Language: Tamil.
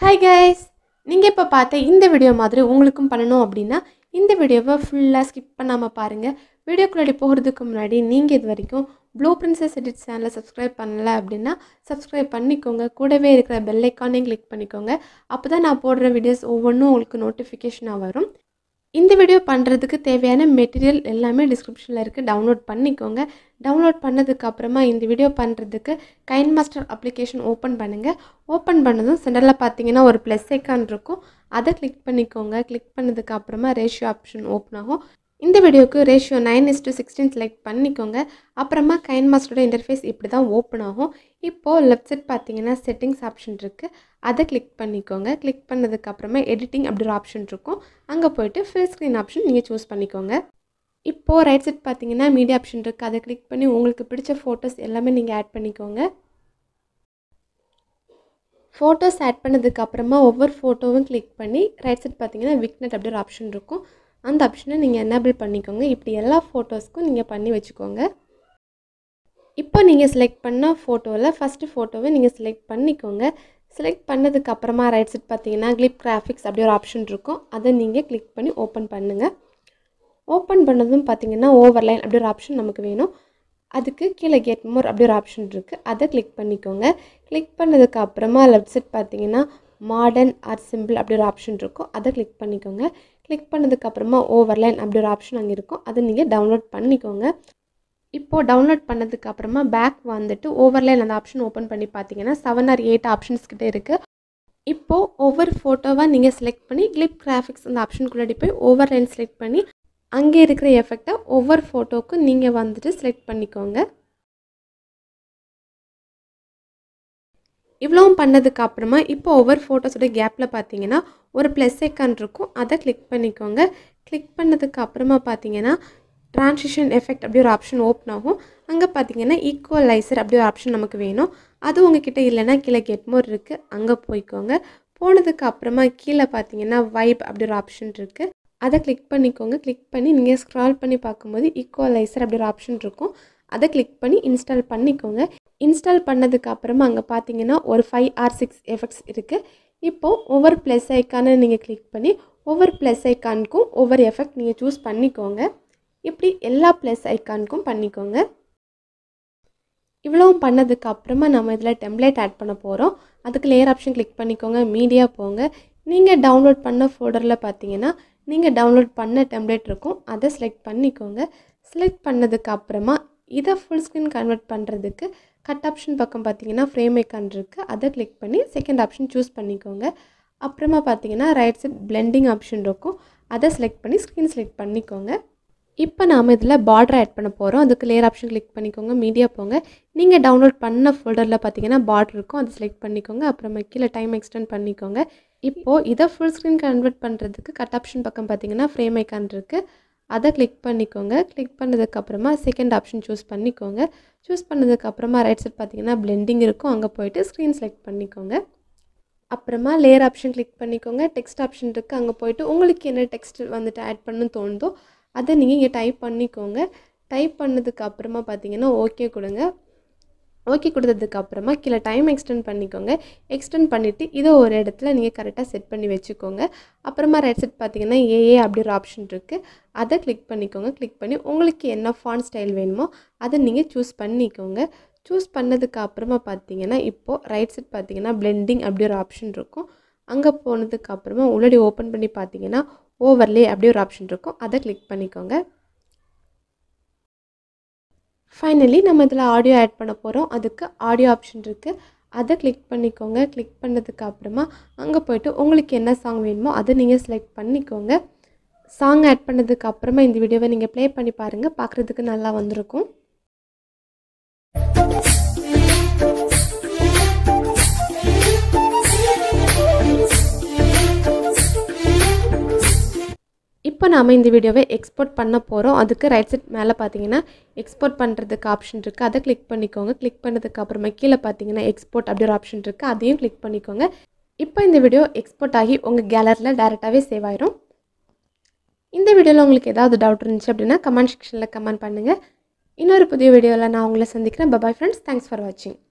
ஹாய் கைஸ் நீங்கள் இப்போ பார்த்த இந்த வீடியோ மாதிரி உங்களுக்கும் பண்ணணும் அப்படின்னா இந்த வீடியோவை ஃபுல்லாக ஸ்கிப் பண்ணாமல் பாருங்கள் வீடியோக்குள்ளாடி போகிறதுக்கு முன்னாடி நீங்கள் இது வரைக்கும் ப்ளூ பிரின்சஸ் எடிட் சேனலை சப்ஸ்கிரைப் பண்ணல அப்படின்னா சப்ஸ்கிரைப் பண்ணிக்கோங்க கூடவே இருக்கிற பெல் ஐக்கானையும் கிளிக் பண்ணிக்கோங்க அப்போ தான் நான் போடுற வீடியோஸ் ஒவ்வொன்றும் உங்களுக்கு நோட்டிஃபிகேஷனாக வரும் இந்த வீடியோ பண்ணுறதுக்கு தேவையான மெட்டீரியல் எல்லாமே டிஸ்கிரிப்ஷனில் இருக்குது டவுன்லோட் பண்ணிக்கோங்க டவுன்லோட் பண்ணதுக்கு அப்புறமா இந்த வீடியோ பண்ணுறதுக்கு கைன் மாஸ்டர் அப்ளிகேஷன் ஓப்பன் பண்ணுங்கள் ஓப்பன் பண்ணதும் சென்டரில் பார்த்தீங்கன்னா ஒரு ப்ளஸ் ஐக்கான் இருக்கும் அதை கிளிக் பண்ணிக்கோங்க கிளிக் பண்ணதுக்கு அப்புறமா ரேஷியோ ஆப்ஷன் ஓப்பன் ஆகும் இந்த வீடியோக்கு ratio nine is to sixteen select பண்ணிக்கோங்க அப்புறமா கைன் மாஸ்டரோட இன்டர்ஃபேஸ் இப்படி தான் ஓப்பன் ஆகும் இப்போது லெஃப்ட் சைட் பார்த்தீங்கன்னா செட்டிங்ஸ் ஆப்ஷன் இருக்குது அதை கிளிக் பண்ணிக்கோங்க கிளிக் பண்ணதுக்கு அப்புறமா எடிட்டிங் அப்படி ஒரு ஆப்ஷன் இருக்கும் அங்கே போயிட்டு ஃபில் ஸ்க்ரீன் ஆப்ஷன் நீங்கள் சூஸ் பண்ணிக்கோங்க இப்போது ரைட் சைட் பார்த்தீங்கன்னா மீடியா ஆப்ஷன் இருக்குது அதை கிளிக் பண்ணி உங்களுக்கு பிடிச்ச ஃபோட்டோஸ் எல்லாமே நீங்கள் ஆட் பண்ணிக்கோங்க ஃபோட்டோஸ் ஆட் பண்ணதுக்கு அப்புறமா ஒவ்வொரு ஃபோட்டோவும் கிளிக் பண்ணி ரைட் சைட் பார்த்தீங்கன்னா விக்னெட் அப்படி ஒரு ஆப்ஷன் இருக்கும் அந்த ஆப்ஷனை நீங்கள் எனேபிள் பண்ணிக்கோங்க இப்படி எல்லா ஃபோட்டோஸ்க்கும் நீங்கள் பண்ணி வச்சுக்கோங்க இப்போ நீங்கள் செலக்ட் பண்ண ஃபோட்டோவில் ஃபஸ்ட்டு ஃபோட்டோவை நீங்கள் செலக்ட் பண்ணிக்கோங்க செலக்ட் பண்ணதுக்கு அப்புறமா ரைட் சைட் பார்த்தீங்கன்னா கிளிப் கிராஃபிக்ஸ் அப்படி ஒரு ஆப்ஷன் இருக்கும் அதை நீங்கள் கிளிக் பண்ணி ஓப்பன் பண்ணுங்கள் ஓப்பன் பண்ணதும் பார்த்தீங்கன்னா ஓவர்லைன் அப்படி ஒரு ஆப்ஷன் நமக்கு வேணும் அதுக்கு கீழே கெட் மோர் அப்படி ஒரு ஆப்ஷன் இருக்குது அதை கிளிக் பண்ணிக்கோங்க கிளிக் பண்ணதுக்கு அப்புறமா லெஃப்ட் சைட் பார்த்தீங்கன்னா மாடர்ன் ஆர் சிம்பிள் அப்படி ஒரு ஆப்ஷன் இருக்கும் அதை கிளிக் பண்ணிக்கோங்க கிளிக் பண்ணதுக்கு அப்புறமா ஓவர்லைன் அப்படி ஒரு ஆப்ஷன் அங்கே இருக்கும் அதை நீங்கள் டவுன்லோட் பண்ணிக்கோங்க இப்போது டவுன்லோட் பண்ணதுக்கு அப்புறமா பேக் வந்துட்டு ஓவர்லைன் அந்த ஆப்ஷன் ஓப்பன் பண்ணி பார்த்தீங்கன்னா செவன் ஆர் எயிட் ஆப்ஷன்ஸ் கிட்டே இருக்குது இப்போது ஒவ்வொரு ஃபோட்டோவாக நீங்கள் செலக்ட் பண்ணி கிளிப் கிராஃபிக்ஸ் அந்த ஆப்ஷனுக்குள்ளாடி போய் ஓவர்லைன் செலக்ட் பண்ணி அங்கே இருக்கிற எஃபெக்டை ஒவ்வொரு ஃபோட்டோவுக்கும் நீங்கள் வந்துட்டு செலக்ட் பண்ணிக்கோங்க இவ்வளவும் பண்ணதுக்கு அப்புறமா இப்போ ஒவ்வொரு ஃபோட்டோஸோட கேப்பில் பார்த்தீங்கன்னா ஒரு ப்ளஸ் ஐக்கான் இருக்கும் அதை கிளிக் பண்ணிக்கோங்க கிளிக் பண்ணதுக்கு அப்புறமா பார்த்தீங்கன்னா ட்ரான்சிஷன் எஃபெக்ட் அப்படி ஒரு ஆப்ஷன் ஓப்பன் ஆகும் அங்கே பார்த்தீங்கன்னா ஈக்குவலைசர் அப்படி ஒரு ஆப்ஷன் நமக்கு வேணும் அது உங்ககிட்ட இல்லைன்னா கீழே கெட் மோர் இருக்குது அங்கே போய்க்கோங்க போனதுக்கு அப்புறமா கீழே பார்த்தீங்கன்னா வைப் அப்படி ஒரு ஆப்ஷன் இருக்குது அதை கிளிக் பண்ணிக்கோங்க கிளிக் பண்ணி நீங்கள் ஸ்க்ரால் பண்ணி பார்க்கும்போது ஈக்குவலைசர் அப்படி ஒரு ஆப்ஷன் இருக்கும் அதை கிளிக் பண்ணி இன்ஸ்டால் பண்ணிக்கோங்க இன்ஸ்டால் பண்ணதுக்கு அப்புறமா அங்கே பார்த்தீங்கன்னா ஒரு ஃபைவ் ஆர் சிக்ஸ் எஃபெக்ட்ஸ் இருக்குது இப்போது ஒவ்வொரு ப்ளஸ் ஐக்கானை நீங்கள் கிளிக் பண்ணி ஒவ்வொரு ப்ளஸ் ஐக்கானுக்கும் ஒவ்வொரு எஃபெக்ட் நீங்கள் சூஸ் பண்ணிக்கோங்க இப்படி எல்லா ப்ளஸ் ஐக்கானுக்கும் பண்ணிக்கோங்க இவ்வளவும் பண்ணதுக்கு அப்புறமா நம்ம இதில் டெம்ப்ளேட் ஆட் பண்ண போகிறோம் அதுக்கு லேயர் ஆப்ஷன் கிளிக் பண்ணிக்கோங்க மீடியா போங்க நீங்கள் டவுன்லோட் பண்ண ஃபோல்டரில் பார்த்தீங்கன்னா நீங்கள் டவுன்லோட் பண்ண டெம்ப்ளேட் இருக்கும் அதை செலக்ட் பண்ணிக்கோங்க செலக்ட் பண்ணதுக்கு அப்புறமா இதை ஃபுல் ஸ்க்ரீன் கன்வெர்ட் பண்ணுறதுக்கு கட் ஆப்ஷன் பக்கம் பார்த்தீங்கன்னா ஃப்ரேம் ஐக்கான் இருக்குது அதை கிளிக் பண்ணி செகண்ட் ஆப்ஷன் சூஸ் பண்ணிக்கோங்க அப்புறமா பார்த்தீங்கன்னா ரைட் சைட் பிளெண்டிங் ஆப்ஷன் இருக்கும் அதை செலக்ட் பண்ணி ஸ்க்ரீன் செலக்ட் பண்ணிக்கோங்க இப்போ நாம் இதில் பார்டர் ஆட் பண்ண போகிறோம் அதுக்கு லேயர் ஆப்ஷன் கிளிக் பண்ணிக்கோங்க மீடியா போங்க நீங்கள் டவுன்லோட் பண்ண ஃபோல்டரில் பார்த்தீங்கன்னா பார்டர் இருக்கும் அதை செலக்ட் பண்ணிக்கோங்க அப்புறமா கீழே டைம் எக்ஸ்டெண்ட் பண்ணிக்கோங்க இப்போது இதை ஃபுல் ஸ்க்ரீன் கன்வெர்ட் பண்ணுறதுக்கு கட் ஆப்ஷன் பக்கம் பார்த்தீங்கன்னா ஃப்ரேம் ஐக்கான் இருக்குது அதை கிளிக் பண்ணிக்கோங்க கிளிக் பண்ணதுக்கப்புறமா செகண்ட் ஆப்ஷன் சூஸ் பண்ணிக்கோங்க சூஸ் பண்ணதுக்கப்புறமா ரைட் சைட் பார்த்தீங்கன்னா பிளெண்டிங் இருக்கும் அங்கே போயிட்டு ஸ்க்ரீன் செலக்ட் பண்ணிக்கோங்க அப்புறமா லேயர் ஆப்ஷன் கிளிக் பண்ணிக்கோங்க டெக்ஸ்ட் ஆப்ஷன் இருக்குது அங்கே போயிட்டு உங்களுக்கு என்ன டெக்ஸ்ட் வந்துட்டு ஆட் பண்ணணும்னு தோணுதோ அதை நீங்கள் இங்கே டைப் பண்ணிக்கோங்க டைப் பண்ணதுக்கு அப்புறமா பார்த்தீங்கன்னா ஓகே கொடுங்க ஓகே கொடுத்ததுக்கு அப்புறமா கீழே டைம் எக்ஸ்டெண்ட் பண்ணிக்கோங்க எக்ஸ்டெண்ட் பண்ணிவிட்டு இதை ஒரு இடத்துல நீங்கள் கரெக்டாக செட் பண்ணி வச்சுக்கோங்க அப்புறமா ரைட் சைட் பார்த்தீங்கன்னா ஏஏ அப்படி ஒரு ஆப்ஷன் இருக்குது அதை கிளிக் பண்ணிக்கோங்க கிளிக் பண்ணி உங்களுக்கு என்ன ஃபான் ஸ்டைல் வேணுமோ அதை நீங்கள் சூஸ் பண்ணிக்கோங்க சூஸ் பண்ணதுக்கு அப்புறமா பார்த்தீங்கன்னா இப்போது ரைட் சைட் பார்த்தீங்கன்னா பிளெண்டிங் அப்படி ஒரு ஆப்ஷன் இருக்கும் அங்கே போனதுக்கு அப்புறமா உள்ளடி ஓப்பன் பண்ணி பார்த்தீங்கன்னா ஓவர்லே அப்படி ஒரு ஆப்ஷன் இருக்கும் அதை கிளிக் பண்ணிக்கோங்க ஃபைனலி நம்ம இதில் ஆடியோ ஆட் பண்ண போகிறோம் அதுக்கு ஆடியோ ஆப்ஷன் இருக்குது அதை கிளிக் பண்ணிக்கோங்க கிளிக் பண்ணதுக்கு அப்புறமா அங்கே போய்ட்டு உங்களுக்கு என்ன சாங் வேணுமோ அதை நீங்கள் செலக்ட் பண்ணிக்கோங்க சாங் ஆட் பண்ணதுக்கு அப்புறமா இந்த வீடியோவை நீங்கள் ப்ளே பண்ணி பாருங்கள் பார்க்குறதுக்கு நல்லா வந்திருக்கும் இப்போ நாம் இந்த வீடியோவை எக்ஸ்போர்ட் பண்ண போகிறோம் அதுக்கு ரைட் சைட் மேலே பார்த்தீங்கன்னா எக்ஸ்போர்ட் பண்ணுறதுக்கு ஆப்ஷன் இருக்குது அதை கிளிக் பண்ணிக்கோங்க கிளிக் பண்ணதுக்கு அப்புறமா கீழே பார்த்தீங்கன்னா எக்ஸ்போர்ட் அப்படி ஒரு ஆப்ஷன் இருக்குது அதையும் கிளிக் பண்ணிக்கோங்க இப்போ இந்த வீடியோ எக்ஸ்போர்ட் ஆகி உங்கள் கேலரியில் டேரெக்டாகவே சேவ் ஆயிரும் இந்த வீடியோவில் உங்களுக்கு ஏதாவது டவுட் இருந்துச்சு அப்படின்னா கமெண்ட் செக்ஷனில் கமெண்ட் பண்ணுங்கள் இன்னொரு புதிய வீடியோவில் நான் உங்களை சந்திக்கிறேன் பபாய் ஃப்ரெண்ட்ஸ் தேங்க்ஸ் ஃபார் வாட்சிங்